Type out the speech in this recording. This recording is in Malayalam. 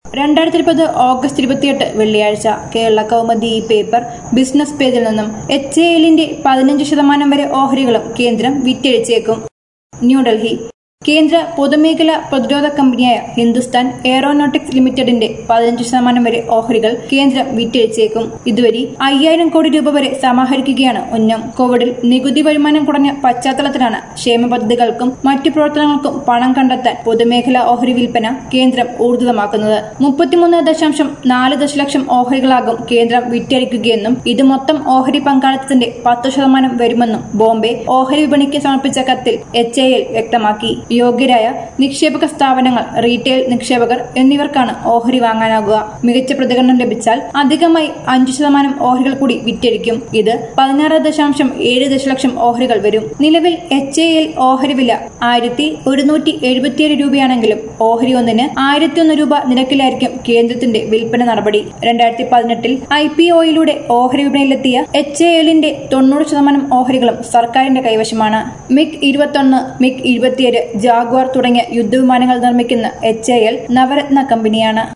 രണ്ടായിരത്തി ഇരുപത് ഓഗസ്റ്റ് ഇരുപത്തിയെട്ട് വെള്ളിയാഴ്ച കേരള കൗമുദി ഈ പേപ്പർ ബിസിനസ് പേജിൽ നിന്നും എച്ച് എ എല്ലിന്റെ പതിനഞ്ച് ശതമാനം വരെ ഓഹരികളും കേന്ദ്രം വിറ്റഴിച്ചേക്കും ന്യൂഡൽഹി കേന്ദ്ര പൊതുമേഖലാ പ്രതിരോധ കമ്പനിയായ ഹിന്ദുസ്ഥാൻ എയറോനോട്ടിക്സ് ലിമിറ്റഡിന്റെ പതിനഞ്ച് ശതമാനം വരെ ഓഹരികൾ കേന്ദ്രം വിറ്റഴിച്ചേക്കും ഇതുവരെ അയ്യായിരം കോടി രൂപ വരെ സമാഹരിക്കുകയാണ് ഉന്നം കോവിഡിൽ നികുതി വരുമാനം കുറഞ്ഞ പശ്ചാത്തലത്തിലാണ് ക്ഷേമ പദ്ധതികൾക്കും മറ്റു പ്രവർത്തനങ്ങൾക്കും പണം കണ്ടെത്താൻ പൊതുമേഖലാ ഓഹരി വിൽപ്പന കേന്ദ്രം ഊർജിതമാക്കുന്നത് മുപ്പത്തിമൂന്ന് ദശാംശം നാല് ദശലക്ഷം ഓഹരികളാകും കേന്ദ്രം വിറ്റഴിക്കുകയെന്നും ഇത് മൊത്തം ഓഹരി പങ്കാളിത്തത്തിന്റെ പത്ത് ശതമാനം വരുമെന്നും ബോംബെ ഓഹരി വിപണിക്ക് സമർപ്പിച്ച കത്തിൽ എച്ച് എ എൽ വ്യക്തമാക്കി യോഗ്യരായ നിക്ഷേപക സ്ഥാപനങ്ങൾ റീറ്റെയിൽ നിക്ഷേപകർ എന്നിവർക്കാണ് ഓഹരി വാങ്ങാനാകുക മികച്ച പ്രതികരണം ലഭിച്ചാൽ അധികമായി അഞ്ചു ശതമാനം ഓഹരികൾ കൂടി വിറ്റഴിക്കും ഇത് പതിനാറ് ദശാംശം ഏഴ് ദശലക്ഷം ഓഹരികൾ വരും നിലവിൽ എച്ച് എ എൽ ഓഹരി വില ആയിരത്തി ഒരുന്നൂറ്റി എഴുപത്തിയേഴ് രൂപയാണെങ്കിലും ഓഹരി ഒന്നിന് ആയിരത്തി ഒന്ന് രൂപ നിരക്കിലായിരിക്കും കേന്ദ്രത്തിന്റെ വിൽപ്പന നടപടി രണ്ടായിരത്തി പതിനെട്ടിൽ ഐ പി ഒയിലൂടെ ഓഹരി വിപണിയിലെത്തിയ എച്ച് എ എല്ലിന്റെ തൊണ്ണൂറ് ശതമാനം ഓഹരികളും സർക്കാരിന്റെ കൈവശമാണ് മിഗ് ഇരുപത്തൊന്ന് മിഗ് ഇരുപത്തിയേഴ് ജാഗ്വാർ തുടങ്ങിയ യുദ്ധവിമാനങ്ങൾ നിർമ്മിക്കുന്ന എച്ച് എ എൽ നവരത്ന കമ്പനിയാണ്